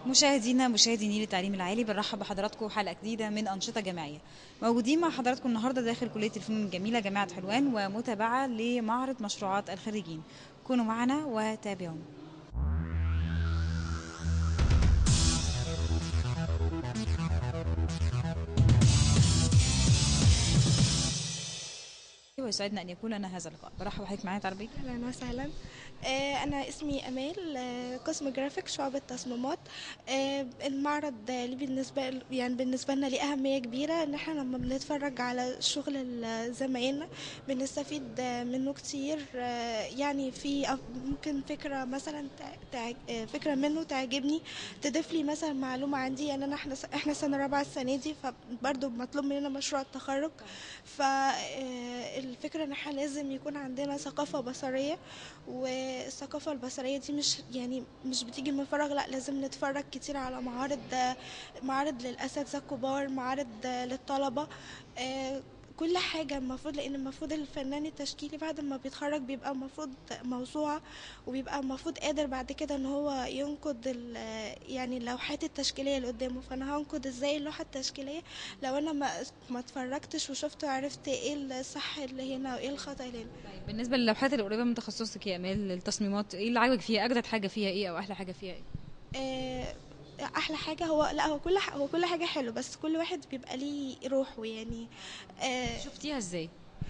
مشاهدينا مشاهدي نيل التعليم العالي بنرحب بحضراتكم حلقه جديده من انشطه جامعيه موجودين مع حضراتكم النهارده داخل كليه الفنون الجميله جامعه حلوان ومتابعه لمعرض مشروعات الخريجين كونوا معنا وتابعونا ويسعدنا ان يكون لنا هذا اللقاء برحب بحضرتك معايا تعربي اهلا وسهلا آه، انا اسمي امال آه، قسم جرافيك شعبة تصميمات آه، المعرض ده ليه بالنسبه يعني بالنسبه لنا ليه اهميه كبيره ان احنا لما بنتفرج على شغل ال- زمايلنا بنستفيد آه، منه كتير آه، يعني في أف- ممكن فكره مثلا تع- تع- آه، فكره منه تعجبني تضيف لي مثلا معلومه عندي يعني انا احنا س- احنا سنه رابعه السنه دي فبرضه مطلوب مننا مشروع التخرج فالفكره ان احنا لازم يكون عندنا ثقافه بصريه والثقافة البصرية دي مش يعني مش بتيجي من فراغ لا لازم نتفرج كتير على معارض معارض للأساتذة الكبار معارض للطلبة آه، كل حاجة المفروض لأن المفروض الفنان التشكيلي بعد ما بيتخرج بيبقى المفروض موسوعة وبيبقى المفروض قادر بعد كده ان هو ينقد ال- يعني اللوحات التشكيلية اللي قدامه فانا هنقد ازاي اللوحة التشكيلية لو انا ما ما اتفرجتش وشفت وعرفت ايه الصح اللي هنا وايه الخطأ اللي هنا طيب بالنسبه للوحات اللي قريبه من تخصصك يا امال التصميمات ايه اللي عاجبك فيها اجدد حاجه فيها ايه او احلى حاجه فيها ايه آه، احلى حاجه هو لا هو كل ح- هو كل حاجه حلو بس كل واحد بيبقى ليه روحه يعني آه، شفتيها ازاي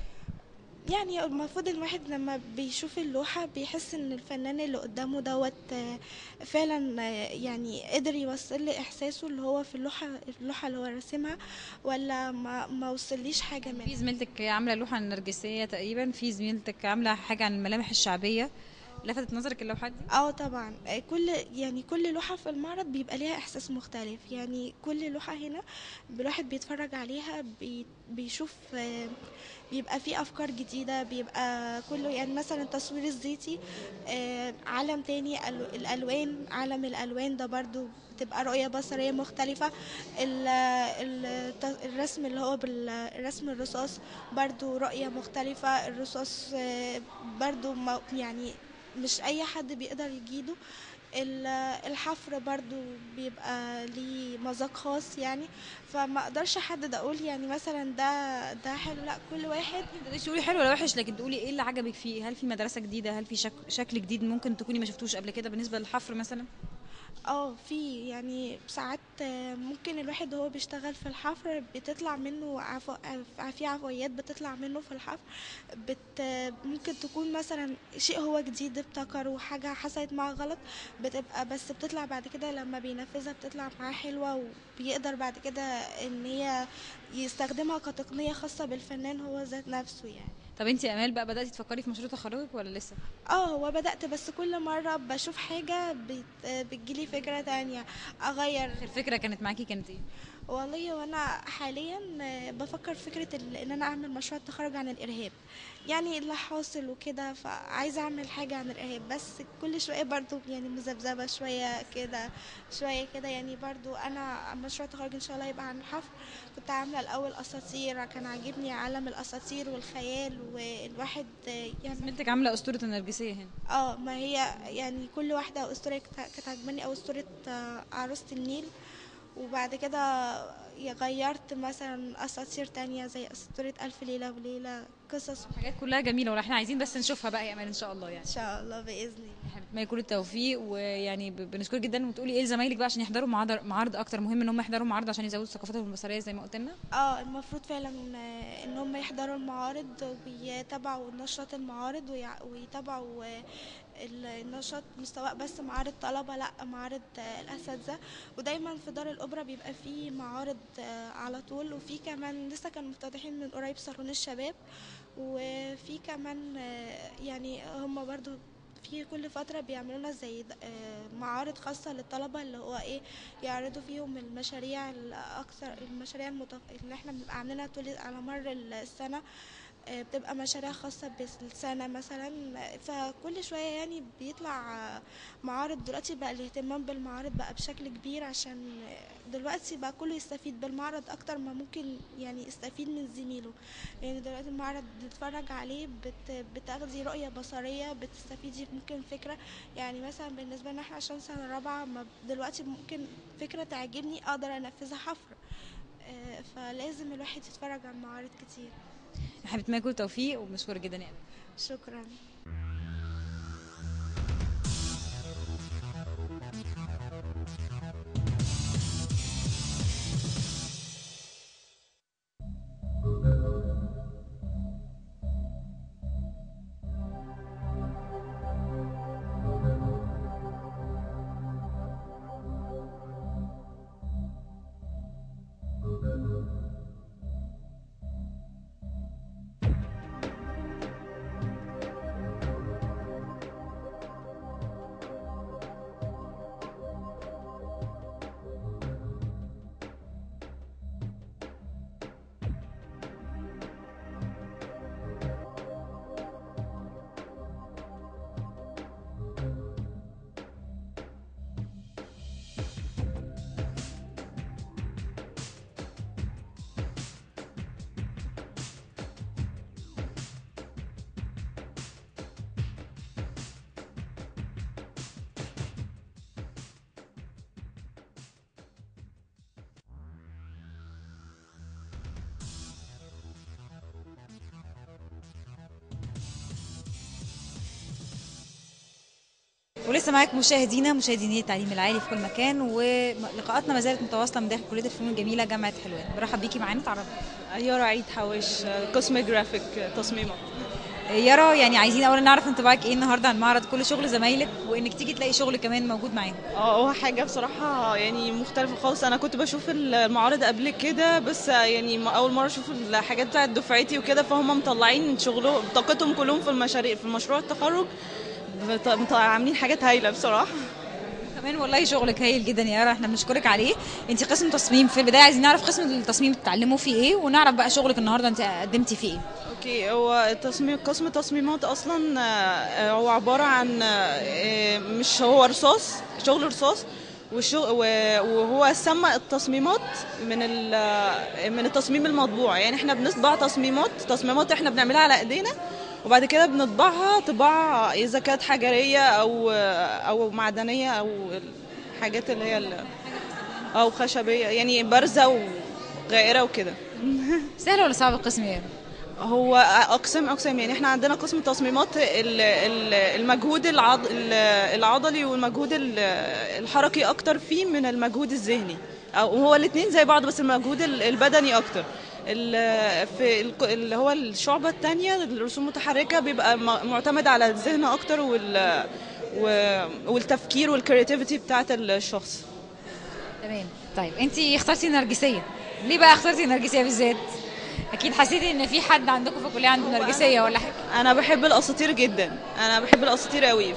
يعني المفروض الواحد لما بيشوف اللوحه بيحس ان الفنان اللي قدامه دوت آه، فعلا آه، يعني قدر يوصل لي احساسه اللي هو في اللوحه اللوحه اللي هو راسمها ولا ما ما وصليش حاجه منها في زميلتك عامله لوحه نرجسيه تقريبا في زميلتك عامله حاجه عن الملامح الشعبيه لفتت نظرك اللوحات دي اه طبعا آه، كل يعني كل لوحة في المعرض بيبقى ليها احساس مختلف يعني كل لوحة هنا الواحد بيتفرج عليها بي بيشوف آه، بيبقى فيه افكار جديدة بيبقى كله يعني مثلا التصوير الزيتي آه، عالم تاني ألو- الالوان عالم الالوان ده برضو بتبقى رؤية بصرية مختلفة ال- ال- الرسم اللي هو بالرسم الرصاص برضو رؤية مختلفة الرصاص آه، برضو مو- يعني مش اي حد بيقدر يجيده ال- الحفر برضو بيبقى ليه مذاق خاص يعني فما اقدرش احدد اقول يعني مثلا ده ده حلو لا كل واحد ما تقدريش تقولي حلو ولا وحش لكن تقولي ايه اللي عجبك فيه هل في مدرسه جديده هل في شك... شكل جديد ممكن تكوني ما شفتوش قبل كده بالنسبه للحفر مثلا اه في يعني ساعات آه، ممكن الواحد وهو بيشتغل في الحفر بتطلع منه عفو عف- في عفويات بتطلع منه في الحفر بت ممكن تكون مثلا شيء هو جديد ابتكره حاجة حصلت معاه غلط بتبقى بس بتطلع بعد كده لما بينفذها بتطلع معاه حلوة وبيقدر بعد كده ان هي يستخدمها كتقنية خاصة بالفنان هو ذات نفسه يعني طب انت يا امال بقى بداتي تفكري في مشروع تخرجك ولا لسه اه هو بدأت بس كل مرة بشوف حاجة بت... بتجيلي فكرة تانية اغير اخر فكره كانت معاكي كانت ايه والله وانا حاليا آه، بفكر في فكره ال- ان انا اعمل مشروع التخرج عن الارهاب يعني اللي حاصل وكده فعايزه اعمل حاجه عن الارهاب بس كل شويه برضو يعني مذبذبه شويه كده شويه كده يعني برضو انا مشروع التخرج ان شاء الله يبقى عن الحفر كنت عامله الاول اساطير كان عاجبني عالم الاساطير والخيال والواحد آه، يعني زميلتك عامله اسطوره النرجسيه هنا اه ما هي يعني كل واحدة أسطورة كانت كانت عجباني أو أسطورة آه، عروسة النيل وبعد كده غيرت مثلا أساطير تانية زي أسطورة ألف ليلة وليلة قصص حاجات كلها جميله ولا احنا عايزين بس نشوفها بقى يا امال ان شاء الله يعني إن شاء الله بإذن الله ما يكون التوفيق ويعني ب- بنشكرك جدا وتقولي ايه لزمايلك بقى عشان يحضروا معارض معارض اكتر مهم ان هم يحضروا معارض عشان يزودوا ثقافتهم البصريه زي ما قلت لنا اه المفروض فعلا آه، ان هم يحضروا المعارض ويتابعوا نشرة المعارض ويع- ويتابعوا آه، ال- النشاط مش سواء بس معارض طلبة لا معارض آه، الأساتذة ودايما في دار الأوبرا بيبقى فيه معارض آه، على طول وفي كمان لسه كانوا مفتتحين من قريب صالون الشباب وفي كمان آه، يعني هم برضو في كل فترة بيعملوا لنا زي د- آه، معارض خاصة للطلبة اللي هو ايه يعرضوا فيهم المشاريع الأكثر المشاريع المتف... اللي احنا بنبقى عاملينها طول على مر السنة آه، بتبقى مشاريع خاصة بالسنة مثلا فكل شوية يعني بيطلع آه، معارض دلوقتي بقى الاهتمام بالمعارض بقى بشكل كبير عشان آه، دلوقتي بقى كله يستفيد بالمعرض أكتر ما ممكن يعني يستفيد من زميله يعني دلوقتي المعرض بتتفرج عليه بت بتاخدي رؤية بصرية بتستفيدي ممكن فكرة يعني مثلا بالنسبة لنا احنا عشان سنة رابعة ما دلوقتي ممكن فكرة تعجبني أقدر أنفذها حفر آه، فلازم الواحد يتفرج على معارض كتير احنا بنتمنى كل التوفيق وبنشكرك جدا يا امل شكرا ولسه معاك مشاهدينا مشاهديني التعليم العالي في كل مكان ولقاءاتنا ما زالت متواصله من داخل كليه الفنون الجميله جامعه حلوان برحب بيكي معانا تعرفي يارا عيد حواش قسم جرافيك تصميمات يارا يعني عايزين اولا نعرف انطباعك ايه النهارده عن معرض كل شغل زمايلك وانك تيجي تلاقي شغل كمان موجود معاهم اه هو حاجة بصراحة يعني مختلفة خالص أنا كنت بشوف المعارض قبل كده بس يعني م- أول مرة أشوف الحاجات بتاعت دفعتي وكده فهم مطلعين شغلهم طاقتهم كلهم في المشاريع في مشروع التخرج بط- مط- عاملين حاجات هايلة بصراحة كمان والله شغلك هايل جدا يا يارا احنا بنشكرك عليه انت قسم تصميم في البدايه عايزين نعرف قسم التصميم بتتعلموا فيه ايه ونعرف بقى شغلك النهارده انت قدمتي فيه ايه اوكي هو تصميم قسم تصميمات اصلا آه، هو عباره عن آه، مش هو رصاص شغل رصاص والشغل وهو سمى التصميمات من ال- من التصميم المطبوع يعني احنا بنطبع تصميمات تصميمات احنا بنعملها على ايدينا وبعد كده بنطبعها طباعه اذا كانت حجريه او او معدنيه او الحاجات اللي هي ال- او خشبيه يعني بارزه وغائره وكده سهل ولا صعب القسم يا يارا هو اقسام اقسام يعني احنا عندنا قسم تصميمات ال- ال- المجهود العض ال- العضلي والمجهود ال- الحركي اكتر فيه من المجهود الذهني او هو الاثنين زي بعض بس المجهود ال- البدني اكتر ال- في الق- اللي هو الشعبة الثانية الرسوم المتحركة بيبقى م- معتمد على الذهن اكتر وال و- والتفكير والكرياتيفيتي بتاعت الشخص تمام طيب انت اخترتي النرجسيه ليه بقى اخترتي النرجسيه بالذات اكيد حسيتي ان في حد عندكم في الكليه عنده نرجسيه ولا حاجه انا بحب الاساطير جدا انا بحب الاساطير قوي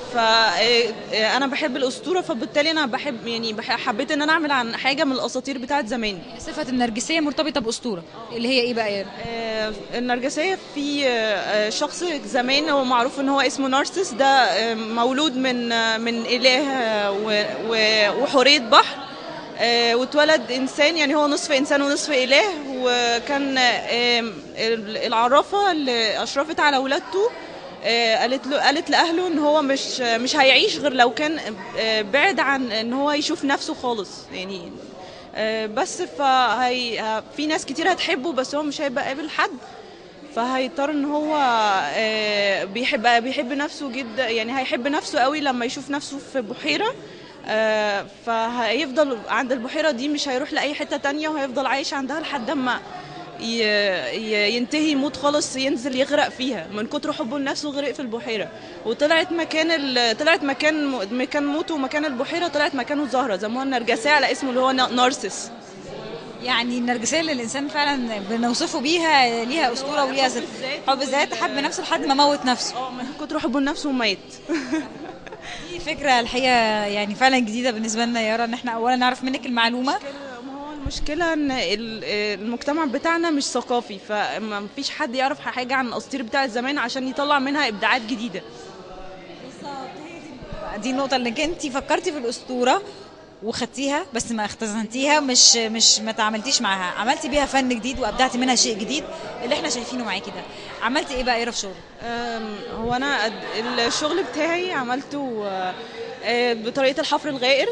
فانا بحب الاسطوره فبالتالي انا بحب يعني بح- حبيت ان انا اعمل عن حاجه من الاساطير بتاعت زمان صفه النرجسيه مرتبطه باسطوره اللي هي ايه بقى يا يارا آه، النرجسيه في آه، شخص زمان هو معروف ان هو اسمه نارسس ده آه، مولود من آه، من اله آه، و- و- وحوريه بحر آه، واتولد انسان يعني هو نصف انسان ونصف اله وكان آه، العرافه اللي اشرفت على ولادته آه، قالت له قالت لاهله ان هو مش مش هيعيش غير لو كان آه، بعد عن ان هو يشوف نفسه خالص يعني آه، بس فهي آه، في ناس كتير هتحبه بس هو مش هيبقى قابل حد فهيضطر ان هو آه، بيحب بيحب نفسه جدا يعني هيحب نفسه قوي لما يشوف نفسه في بحيره آه، فهيفضل عند البحيره دي مش هيروح لاي حته تانية وهيفضل عايش عندها لحد ما ي- ي- ينتهي يموت خالص ينزل يغرق فيها من كتر حبه لنفسه غرق في البحيره وطلعت مكان ال... طلعت مكان مكان موته ومكان البحيره طلعت مكانه الزهره زموها النرجسيه على اسمه اللي هو نا- نارسس يعني النرجسيه اللي الانسان فعلا بنوصفه بيها ليها اسطوره وليها صفه حب الذات حب نفسه لحد ما موت نفسه اه من كتر حبه لنفسه مات دي فكره الحقيقه يعني فعلا جديده بالنسبه لنا يا يارا ان احنا اولا نعرف منك المعلومه ما هو المشكلة ان ال- المجتمع بتاعنا مش ثقافي فما فيش حد يعرف حاجة عن الاساطير بتاعت زمان عشان يطلع منها ابداعات جديدة دي النقطة اللي انت فكرتي في الأسطورة وخدتيها بس ما اختزنتيها مش مش ما تعاملتيش معاها عملتي بيها فن جديد وابدعتي منها شيء جديد اللي احنا شايفينه معاكي ده عملتي ايه بقى ايه في شغلك أم، هو انا قد- الشغل بتاعي عملته آه، آه، بطريقه الحفر الغائر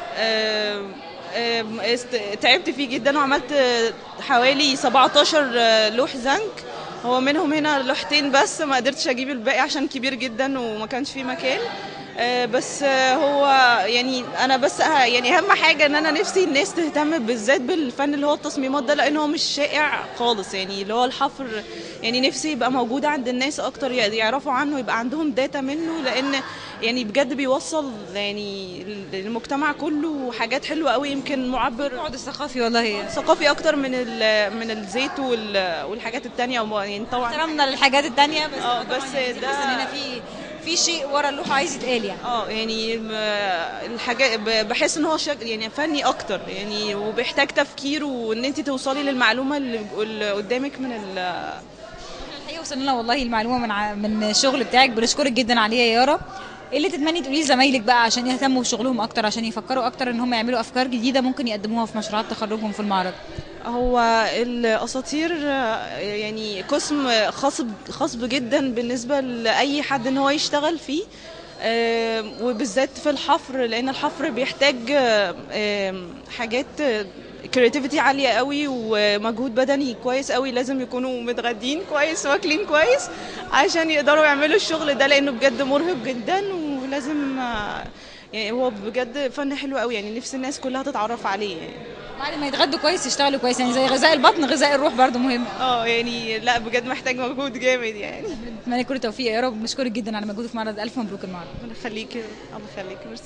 آم، آم، است- تعبت فيه جدا وعملت آه، حوالي 17 آه، لوح زنك هو منهم هنا لوحتين بس ما قدرتش اجيب الباقي عشان كبير جدا وما كانش فيه مكان آه، بس آه، هو يعني انا بس آه، يعني اهم حاجه ان انا نفسي الناس تهتم بالذات بالفن اللي هو التصميمات ده لان هو مش شائع خالص يعني اللي هو الحفر يعني نفسي يبقى موجود عند الناس اكتر يعرفوا عنه يبقى عندهم داتا منه لان يعني بجد بيوصل يعني للمجتمع كله حاجات حلوه قوي يمكن معبر البعد الثقافي والله ثقافي اكتر من ال- من الزيت وال- والحاجات التانية وما- يعني طبعا احترامنا للحاجات التانية بس اه، طبعاً بس يعني ده- حاسة ان هنا في في شيء ورا اللوحة عايز يتقال يعني اه يعني م- الحاجات ب- بحس ان هو شك يعني فني اكتر يعني وبيحتاج تفكير وان انت توصلي للمعلومه اللي اللي قدامك من ال الحقيقة وصلنا لنا والله المعلومة من ع- من الشغل بتاعك بنشكرك جدا عليها يا يارا ايه اللي تتمني تقوليه لزمايلك بقى عشان يهتموا بشغلهم اكتر عشان يفكروا اكتر ان هم يعملوا افكار جديدة ممكن يقدموها في مشروعات تخرجهم في المعرض هو الاساطير آه، يعني قسم خاص خاص جدا بالنسبه لاي حد ان هو يشتغل فيه آه، وبالذات في الحفر لان الحفر بيحتاج آه، آه، حاجات كرياتيفيتي عاليه قوي ومجهود بدني كويس قوي لازم يكونوا متغدين كويس واكلين كويس عشان يقدروا يعملوا الشغل ده لانه بجد مرهق جدا ولازم آه، يعني هو بجد فن حلو قوي يعني نفس الناس كلها تتعرف عليه يعني. بعد ما يتغدوا كويس يشتغلوا كويس يعني زي غذاء البطن غذاء الروح برضو مهم اه يعني لا بجد محتاج مجهود جامد يعني اتمنى كل التوفيق يا رب بنشكرك جدا على مجهودك في المعرض الف مبروك المعرض الله يخليكي الله يخليكي ميرسي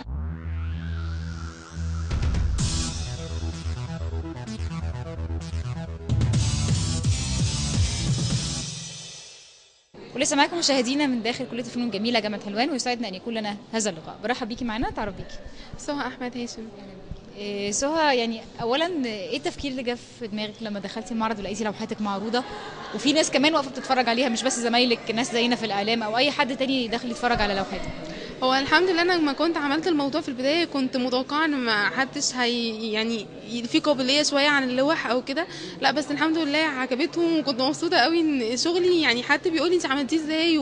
ولسه معاكم مشاهدينا من داخل كليه الفنون الجميله جامعه حلوان ويسعدنا ان يكون لنا هذا اللقاء برحب بيكي معانا تعرف بيكي سهى احمد هاشم إيه سهى يعني اولا ايه التفكير اللي جه في دماغك لما دخلتي المعرض ولقيتي لوحاتك معروضه وفي ناس كمان واقفه بتتفرج عليها مش بس زمايلك ناس زينا في الاعلام او اي حد تاني داخل يتفرج على لوحاتك هو الحمد لله انا لما كنت عملت الموضوع في البدايه كنت متوقعه ان ما حدش هي يعني في قابليه شويه عن اللوح او كده لا بس الحمد لله عجبتهم وكنت مبسوطه قوي ان شغلي يعني حد بيقول لي انت عملتيه ازاي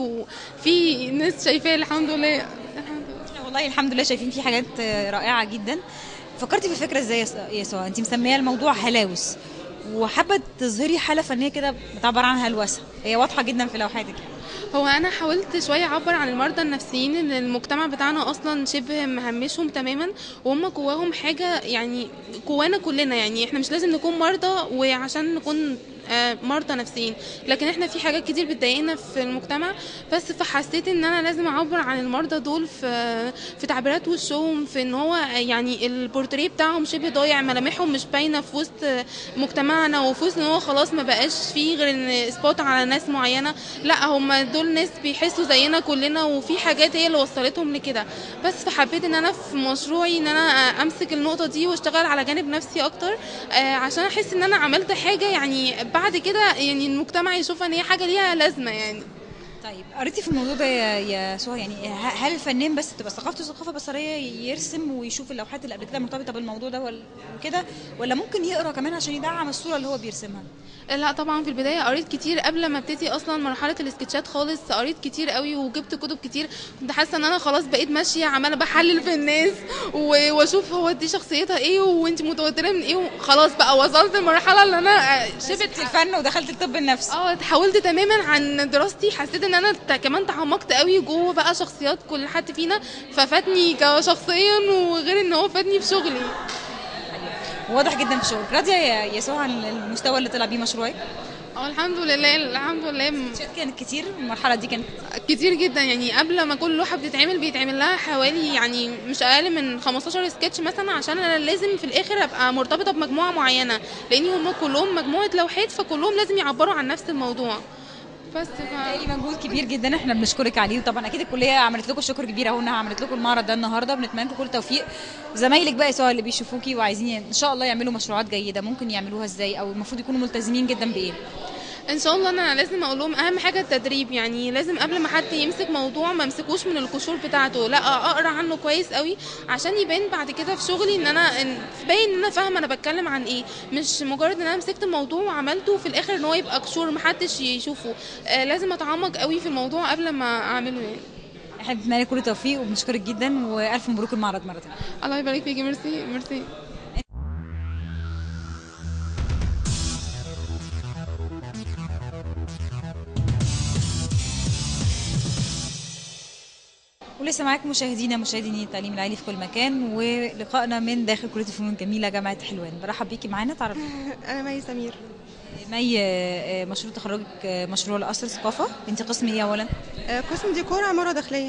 وفي ناس شايفاه الحمد لله الحمد لله احنا والله الحمد لله شايفين في حاجات آه، رائعه جدا فكرتي في الفكره ازاي يا س- يا سهى انت مسميه الموضوع هلاوس وحابه تظهري حاله فنيه كده بتعبر عنها هلوسه هي واضحه جدا في لوحاتك يعني. هو انا حاولت شويه اعبر عن المرضى النفسيين ان المجتمع بتاعنا اصلا شبه مهمشهم تماما وهم جواهم حاجه يعني جوانا كلنا يعني احنا مش لازم نكون مرضى وعشان نكون آه، مرضى نفسيين لكن احنا في حاجات كتير بتضايقنا في المجتمع بس فحسيت ان انا لازم اعبر عن المرضى دول في في تعبيرات وشهم في ان هو يعني البورتريه بتاعهم شبه ضايع ملامحهم مش باينه في وسط مجتمعنا وفي وسط ان هو خلاص ما بقاش فيه غير ان سبوت على ناس معينه لا هم دول ناس بيحسوا زينا كلنا وفي حاجات هي اللي وصلتهم لكده بس فحبيت ان انا في مشروعي ان انا امسك النقطه دي واشتغل على جانب نفسي اكتر آه، عشان احس ان انا عملت حاجه يعني بعد كده يعني المجتمع يشوفها ان هي حاجه ليها لازمه يعني طيب قريتي في الموضوع ده يا يا سهى يعني ه- هل الفنان بس تبقى ثقافته ثقافه بصريه يرسم ويشوف اللوحات اللي قبل كده مرتبطه بالموضوع ده ولا- وكده ولا ممكن يقرا كمان عشان يدعم الصوره اللي هو بيرسمها لا طبعا في البدايه قريت كتير قبل ما ابتدي اصلا مرحله السكتشات خالص قريت كتير قوي وجبت كتب كتير كنت حاسه ان انا خلاص بقيت ماشيه عماله بحلل في الناس و- واشوف هو دي شخصيتها ايه وانت متوتره من ايه خلاص بقى وصلت للمرحله اللي انا شبه سبت الفن ودخلت الطب النفسي اه اتحولت تماما عن دراستي حسيت ان انا ت- كمان تعمقت قوي جوه بقى شخصيات كل حد فينا ففاتني كشخصيا وغير ان هو فادني في شغلي واضح جدا في شغلك راضيه يا يا سهى عن المستوى اللي طلع بيه مشروعك اه الحمد لله الحمد لله م- شات كانت كتير المرحله دي كانت كتير جدا يعني قبل ما كل لوحه بتتعمل بيتعمل لها حوالي يعني مش اقل من 15 سكتش مثلا عشان انا لازم في الاخر ابقى مرتبطه بمجموعه معينه لان هم كلهم مجموعه لوحات فكلهم لازم يعبروا عن نفس الموضوع بس ف... بقالي مجهود كبير جدا احنا بنشكرك عليه وطبعا اكيد الكليه عملت لكم شكر كبير اهو انها عملت لكم المعرض ده النهارده بنتمنى لكم كل التوفيق زمايلك بقى سواء اللي بيشوفوكي وعايزين ي- ان شاء الله يعملوا مشروعات جيده ممكن يعملوها ازاي او المفروض يكونوا ملتزمين جدا بايه ان شاء الله انا لازم اقول لهم اهم حاجه التدريب يعني لازم قبل ما حد يمسك موضوع ما امسكوش من القشور بتاعته لا اقرا عنه كويس قوي عشان يبان بعد كده في شغلي ان انا إن باين ان انا فاهمه انا بتكلم عن ايه مش مجرد ان انا مسكت الموضوع وعملته وفي الاخر ان هو يبقى قشور محدش يشوفه آه لازم اتعمق قوي في الموضوع قبل ما اعمله يعني احنا بنتمنى لك كل التوفيق وبنشكرك جدا والف مبروك المعرض مره ثانيه الله يبارك فيكي ميرسي ميرسي ولسه معاكم مشاهدينا مشاهدين التعليم العالي في كل مكان ولقائنا من داخل كليه الفنون الجميله جامعه حلوان برحب بيكي معانا تعرفي انا مي سمير مي آه، مشروع تخرجك آه، مشروع القصر ثقافه انت قسم ايه اولا آه، قسم ديكور عمارة داخلية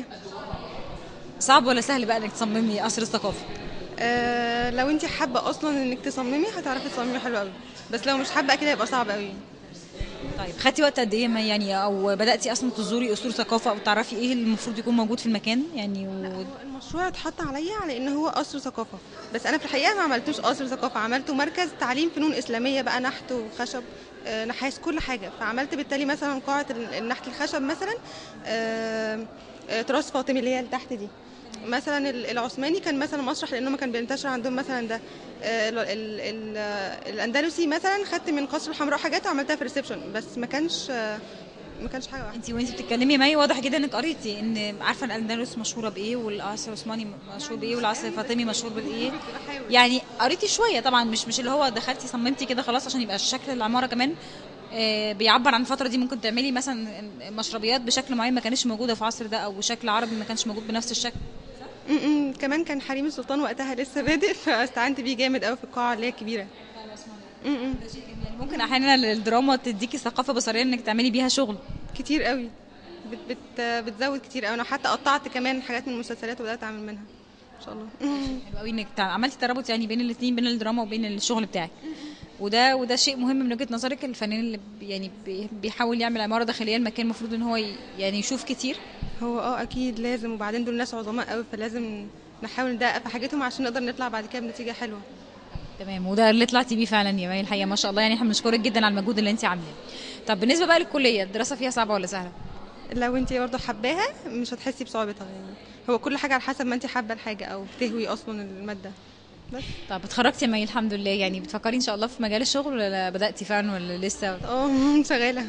صعب ولا سهل بقى انك تصممي قصر الثقافه آه، لو انت حابة اصلا انك تصممي هتعرفي تصممي حلو قوي بس لو مش حابة اكيد هيبقى صعب قوي طيب خدتي وقت قد ايه ما يعني او بداتي اصلا تزوري قصور ثقافه او تعرفي ايه اللي المفروض يكون موجود في المكان يعني و... المشروع اتحط عليا على ان هو قصر ثقافة بس انا في الحقيقة ما عملتوش قصر ثقافة عملته مركز تعليم فنون اسلامية بقى نحت وخشب آه، نحاس كل حاجة فعملت بالتالي مثلا قاعة ال- النحت الخشب مثلا آه، آه، تراث فاطمي اللي هي اللي تحت دي مثلا ال- العثماني كان مثلا مسرح لانه ما كان بينتشر عندهم مثلا ده آه، ال- ال- ال- آه، الاندلسي مثلا خدت من قصر الحمراء حاجات وعملتها في الريسبشن بس ما كانش آه، ما كانش حاجه واحده انت وانت بتتكلمي معي واضح جدا انك قريتي ان عارفه ان الاندلس مشهوره بايه والعصر العثماني مشهور بايه والعصر الفاطمي مشهور بالايه يعني قريتي شويه طبعا مش مش اللي هو دخلتي صممتي كده خلاص عشان يبقى شكل العماره كمان آه، بيعبر عن الفتره دي ممكن تعملي مثلا مشربيات بشكل معين ما كانش موجوده في العصر ده او شكل عربي ما كانش موجود بنفس الشكل م- م، كمان كان حريم السلطان وقتها لسه بادئ فاستعنت بيه جامد قوي في القاعه اللي هي الكبيره م- م، يعني ممكن احيانا الدراما تديكي ثقافه بصريه انك تعملي بيها شغل كتير قوي بت بت بتزود كتير قوي انا حتى قطعت كمان حاجات من المسلسلات وبدات اعمل منها ان شاء الله حلو قوي انك تع- عملتي ترابط يعني بين الاثنين بين الدراما وبين الشغل بتاعك وده وده شيء مهم من وجهه نظرك الفنان اللي بي- يعني بي- بيحاول يعمل عماره داخليه المكان المفروض ان هو ي- يعني يشوف كتير هو اه اكيد لازم وبعدين دول ناس عظماء قوي فلازم نحاول ندقق في حاجتهم عشان نقدر نطلع بعد كده بنتيجه حلوه تمام وده اللي طلعتي بيه فعلا يا مي الحقيقه ما شاء الله يعني احنا بنشكرك جدا على المجهود اللي انت عاملاه طب بالنسبه بقى للكليه الدراسه فيها صعبه ولا سهله لو انت برضه حباها مش هتحسي بصعوبتها يعني هو كل حاجه على حسب ما انت حابه الحاجه او بتهوي اصلا الماده بس طب اتخرجتي يا مي الحمد لله يعني بتفكري ان شاء الله في مجال الشغل ولا بداتي فعلا ولا لسه اه شغاله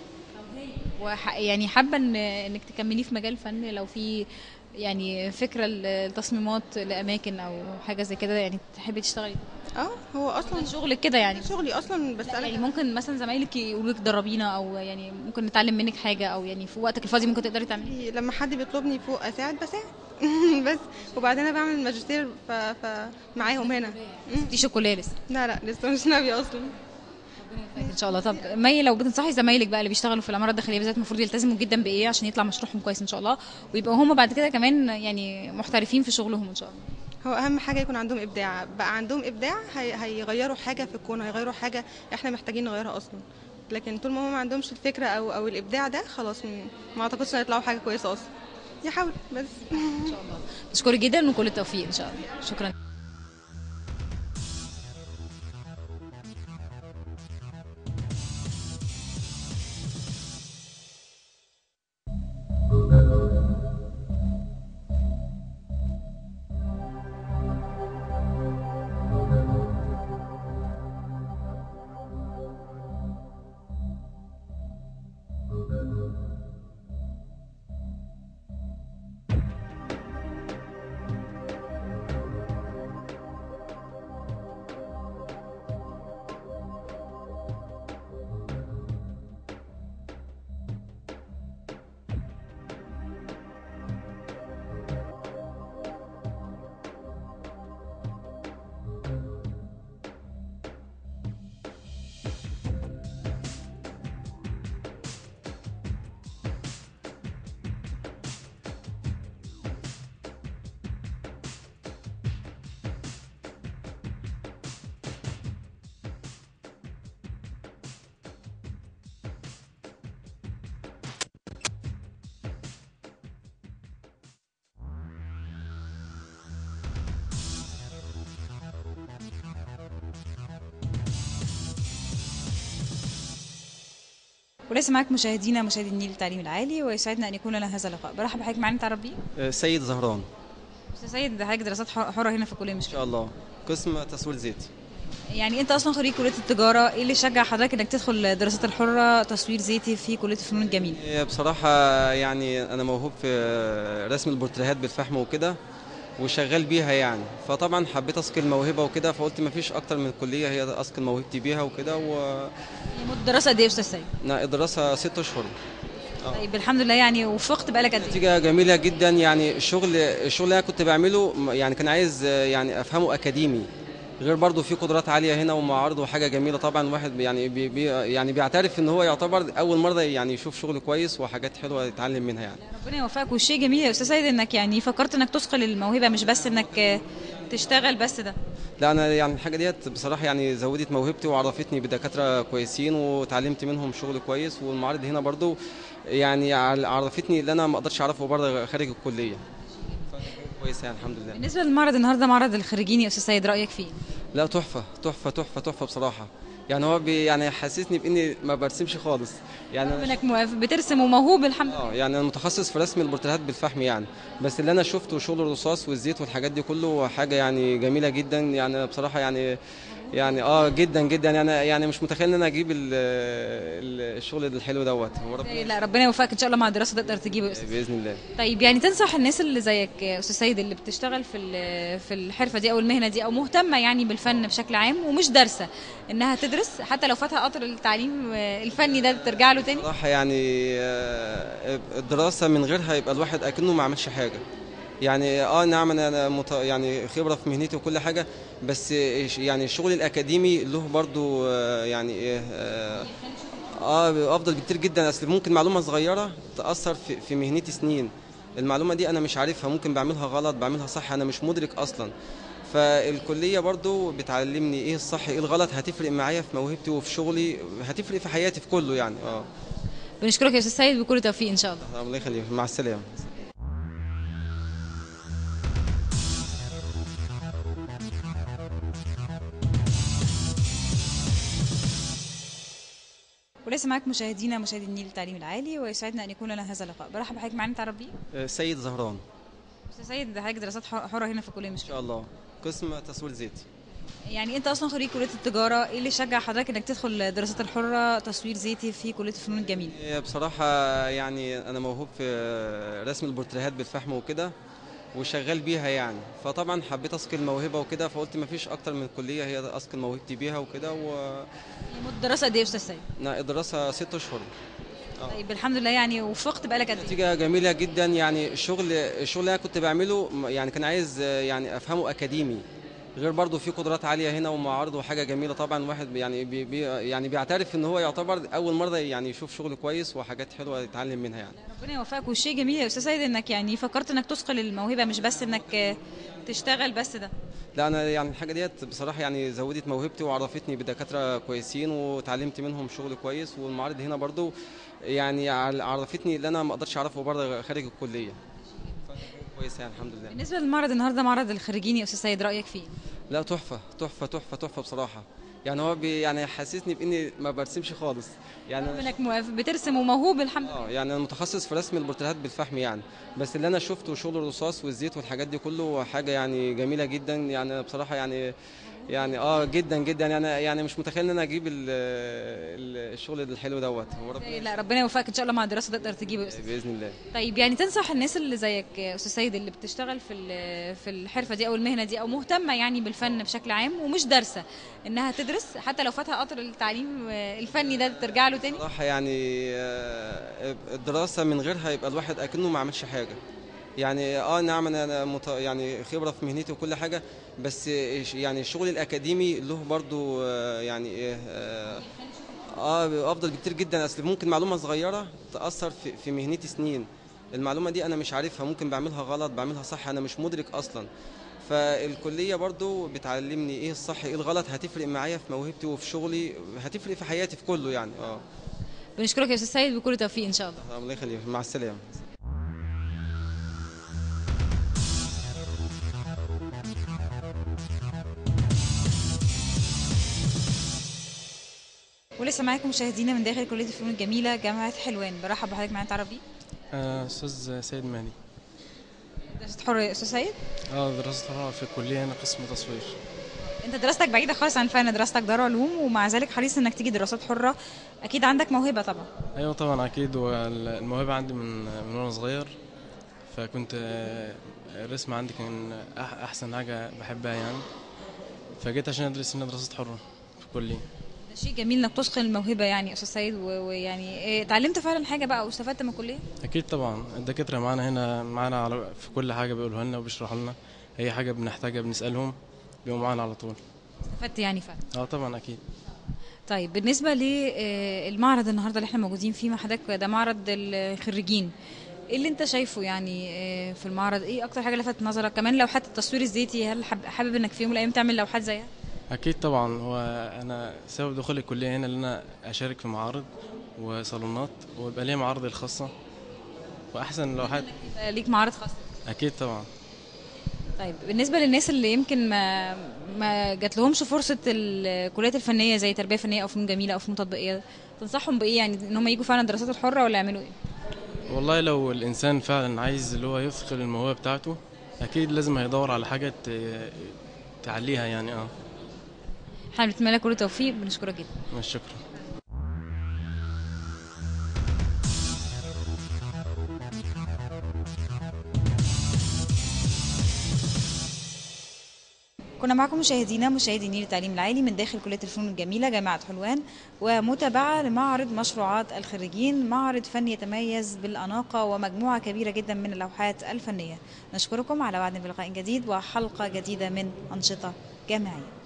وح... يعني حابه ان انك تكملي في مجال الفن لو في يعني فكره التصميمات لاماكن او حاجه زي كده يعني تحبي تشتغلي اه هو اصلا شغلك كده يعني شغلي اصلا بس يعني انا ممكن مثلا زمايلك يقولوا لك دربينا او يعني ممكن نتعلم منك حاجه او يعني في وقتك الفاضي ممكن تقدري تعملي لما حد بيطلبني فوق اساعد بساعد بس وبعدين انا بعمل ماجستير ف... ف... معاهم هنا مم. دي الكليه لسه لا لا لسه مش ناويه اصلا ان شاء الله طب مي لو بتنصحي زمايلك بقى اللي بيشتغلوا في العماره الداخليه بالذات المفروض يلتزموا جدا بايه عشان يطلع مشروعهم كويس ان شاء الله ويبقوا هم بعد كده كمان يعني محترفين في شغلهم ان شاء الله هو اهم حاجه يكون عندهم ابداع بقى عندهم ابداع هي... هيغيروا حاجه في الكون هيغيروا حاجه احنا محتاجين نغيرها اصلا لكن طول ما هم ما عندهمش الفكره او او الابداع ده خلاص م- ما اعتقدش هيطلعوا حاجه كويسه اصلا يحاول بس بشكرك جدا وكل التوفيق ان شاء الله شكرا ولسه معاك مشاهدينا مشاهدي النيل التعليم العالي ويسعدنا ان يكون لنا هذا اللقاء برحب بحضرتك معانا تعرف بيه سيد زهران استاذ سيد حضرتك دراسات ح- حره هنا في الكليه مش ان شاء الله قسم تسويق زيتي يعني انت اصلا خريج كليه التجاره ايه اللي شجع حضرتك انك تدخل الدراسات الحره تصوير زيتي في كليه الفنون الجميله هي بصراحه يعني انا موهوب في رسم البورتريهات بالفحم وكده وشغال بيها يعني فطبعا حبيت اثقل الموهبه وكده فقلت ما فيش اكتر من الكليه هي اثقل موهبتي بيها وكده و مدة دراسه قد ايه يا استاذ سيد نا- الدراسه ست اشهر آه. طيب الحمد لله يعني وفقت بقالك قد ايه نتيجه جميله جدا يعني الشغل الشغل اللي انا كنت بعمله م- يعني كان عايز آه، يعني افهمه اكاديمي غير برضه في قدرات عاليه هنا ومعارض وحاجه جميله طبعا الواحد يعني بي بي يعني بيعترف ان هو يعتبر اول مره يعني يشوف شغل كويس وحاجات حلوه يتعلم منها يعني ربنا يوفقك والشيء جميل يا استاذ سيد انك يعني فكرت انك تثقل الموهبه مش بس انك آه، تشتغل بس ده لا انا يعني الحاجه ديت بصراحه يعني زودت موهبتي وعرفتني بدكاتره كويسين وتعلمت منهم شغل كويس والمعارض هنا برضو يعني عل- عرفتني اللي انا ما اقدرش اعرفه بره خارج الكليه كويسه يعني الحمد لله بالنسبه للمعرض النهارده معرض الخريجين يا استاذ سيد رايك فيه لا تحفه تحفه تحفه تحفه بصراحه يعني هو بي يعني حسسني باني ما برسمش خالص يعني رغم أنا انك موافق- بترسم وموهوب الحمد لله اه يعني انا متخصص في رسم البورتريهات بالفحم يعني بس اللي انا شفته شغل الرصاص والزيت والحاجات دي كله حاجه يعني جميله جدا يعني بصراحه يعني يعني اه جدا جدا يعني يعني مش متخيل ان انا اجيب ال- ال- الشغل الحلو دوت هو ربنا لا ربنا يوفقك ان شاء الله مع الدراسه تقدر تجيبه يا استاذ باذن الله طيب يعني تنصح الناس اللي زيك يا استاذ سيد اللي بتشتغل في ال- في الحرفه دي او المهنه دي او مهتمه يعني بالفن بشكل عام ومش دارسه انها تدرس حتى لو فاتها قطر التعليم آه، الفني ده ترجع له تاني بصراحه يعني آه، الدراسه من غيرها يبقى الواحد اكنه ما عملش حاجه يعني اه نعم انا أنا مت... يعني خبره في مهنتي وكل حاجه بس يعني الشغل الاكاديمي له برضو آه، يعني ايه اه آه، افضل بكتير جدا اصل ممكن معلومه صغيره تاثر في, في مهنتي سنين المعلومه دي انا مش عارفها ممكن بعملها غلط بعملها صح انا مش مدرك اصلا فالكليه برضو بتعلمني ايه الصح ايه الغلط هتفرق معايا في موهبتي وفي شغلي هتفرق في حياتي في كله يعني اه بنشكرك يا استاذ سيد بكل توفيق ان شاء الله الله يخليك مع السلامه ولسه معاك مشاهدينا مشاهدي النيل التعليم العالي ويسعدنا ان يكون لنا هذا اللقاء برحب بحضرتك معانا تعرف بيه سيد زهران استاذ سيد حضرتك دراسات ح- حره هنا في الكليه مش ان شاء الله قسم تسويق زيتي يعني انت اصلا خريج كليه التجاره ايه اللي شجع حضرتك انك تدخل الدراسات الحره تصوير زيتي في كليه الفنون الجميله هي بصراحه يعني انا موهوب في رسم البورتريهات بالفحم وكده وشغال بيها يعني فطبعا حبيت اثقل الموهبه وكده فقلت ما فيش اكتر من الكليه هي اثقل موهبتي بيها وكده و مدة دراسه قد ايه يا استاذ سيد نا- الدراسه ست اشهر آه. طيب الحمد لله يعني وفقت بقالك قد ايه نتيجه جميله جدا يعني الشغل الشغل اللي انا كنت بعمله م- يعني كان عايز آه، يعني افهمه اكاديمي غير برضه في قدرات عاليه هنا ومعارض وحاجه جميله طبعا الواحد يعني بي بي يعني بيعترف ان هو يعتبر اول مره يعني يشوف شغل كويس وحاجات حلوه يتعلم منها يعني ربنا يوفقك والشيء جميل يا استاذ سيد انك يعني فكرت انك تثقل الموهبه مش بس انك آه، تشتغل بس ده لا انا يعني الحاجه ديت بصراحه يعني زودت موهبتي وعرفتني بدكاتره كويسين وتعلمت منهم شغل كويس والمعارض هنا برضو يعني عل- عرفتني اللي انا ما اقدرش اعرفه بره خارج الكليه كويسه يعني الحمد لله بالنسبه للمعرض النهارده معرض الخريجين يا استاذ سيد رايك فيه لا تحفه تحفه تحفه تحفه بصراحه يعني هو بي يعني حسسني باني ما برسمش خالص يعني رغم أنا انك موافق- بترسم وموهوب الحمد لله اه يعني انا متخصص في رسم البورتريهات بالفحم يعني بس اللي انا شفته شغل الرصاص والزيت والحاجات دي كله حاجه يعني جميله جدا يعني أنا بصراحه يعني يعني اه جدا جدا يعني يعني مش متخيل ان انا اجيب ال- ال- الشغل الحلو دوت هو ربنا لا ربنا يوفقك ان شاء الله مع الدراسه تقدر تجيبه يا استاذ باذن الله طيب يعني تنصح الناس اللي زيك يا استاذ سيد اللي بتشتغل في ال- في الحرفه دي او المهنه دي او مهتمه يعني بالفن بشكل عام ومش دارسه انها تدرس حتى لو فاتها قطر التعليم آه، الفني ده ترجع له تاني بصراحه يعني آه، الدراسه من غيرها يبقى الواحد اكنه ما عملش حاجه يعني اه نعم انا أنا مت... يعني خبره في مهنتي وكل حاجه بس يعني الشغل الاكاديمي له برضو آه، يعني ايه اه آه، افضل بكتير جدا اصل ممكن معلومه صغيره تاثر في, في مهنتي سنين المعلومه دي انا مش عارفها ممكن بعملها غلط بعملها صح انا مش مدرك اصلا فالكليه برضو بتعلمني ايه الصح ايه الغلط هتفرق معايا في موهبتي وفي شغلي هتفرق في حياتي في كله يعني اه بنشكرك يا استاذ سيد بكل توفيق ان شاء الله الله يخليك مع السلامه ولسه ولسه معاكم مشاهدينا من داخل كليه الفنون الجميله جامعه حلوان برحب بحضرتك معانا تعرف بيه آه، أستاذ سيد مهدي دراسه حره يا استاذ سيد اه درست حرة في الكلية أنا قسم تصوير انت دراستك بعيده خالص عن الفن دراستك دار علوم ومع ذلك حريص انك تيجي دراسات حره اكيد عندك موهبه طبعا أيوة طبعا أكيد والموهبة عندي من من وأنا صغير فكنت آه، الرسم عندي كان أح- أحسن حاجة بحبها يعني فجيت عشان أدرس هنا دراسات حرة في الكلية ده شيء جميل انك تتقن الموهبه يعني يا استاذ سيد و- ويعني إيه، اتعلمت فعلا حاجه بقى واستفدت من الكليه أكيد طبعا الدكاترة معانا هنا معانا على في كل حاجة بيقولوها لنا وبيشرحوا لنا أي حاجة بنحتاجها بنسألهم بيبقوا معانا على طول استفدت يعني فعلا اه طبعا أكيد طيب بالنسبه للمعرض النهارده اللي احنا موجودين فيه مع حضرتك ده معرض الخريجين ايه اللي انت شايفه يعني آه، في المعرض ايه اكتر حاجه لفتت نظرك كمان لوحات التصوير الزيتي هل حاب- حابب انك في يوم من الايام تعمل لوحات زيها أكيد طبعا هو أنا سبب دخولي الكلية هنا إن أنا أشارك في معارض وصالونات ويبقى ليا معارضي الخاصة وأحسن لوحات يبقى ليك معارض خاصه أكيد طبعا طيب بالنسبه للناس اللي يمكن ما ما جات لهمش فرصه الكليات الفنيه زي تربيه فنيه او فنون جميله او فنون تطبيقيه تنصحهم بايه يعني ان هم يجوا فعلا الدراسات الحره ولا يعملوا ايه والله لو الإنسان فعلا عايز اللي هو يثقل الموهبة بتاعته أكيد لازم هيدور على حاجة ت- تعليها يعني اه احنا بنتمنى لك كل التوفيق بنشكرك جدا مش شكرا كنا معكم مشاهدينا مشاهدي نيل التعليم العالي من داخل كلية الفنون الجميلة جامعة حلوان ومتابعة لمعرض مشروعات الخريجين معرض فني يتميز بالأناقة ومجموعة كبيرة جدا من اللوحات الفنية نشكركم على وعد بلقاء جديد وحلقة جديدة من أنشطة جامعية